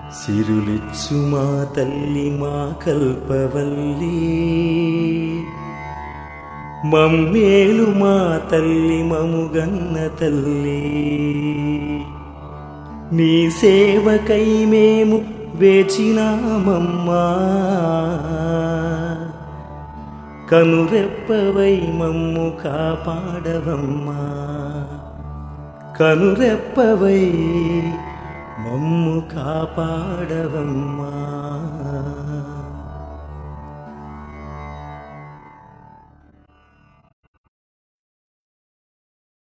సిరులిచ్చు మా తల్లి మా కల్పవల్లి మమ్మేలు మా తల్లి మముగన్న తల్లి నీ సేవకై మేము వేచినామమ్మా కనురెప్పవై మమ్ము కాపాడవమ్మా కనురెప్పవై మమ్ము కాపాడవమ్మా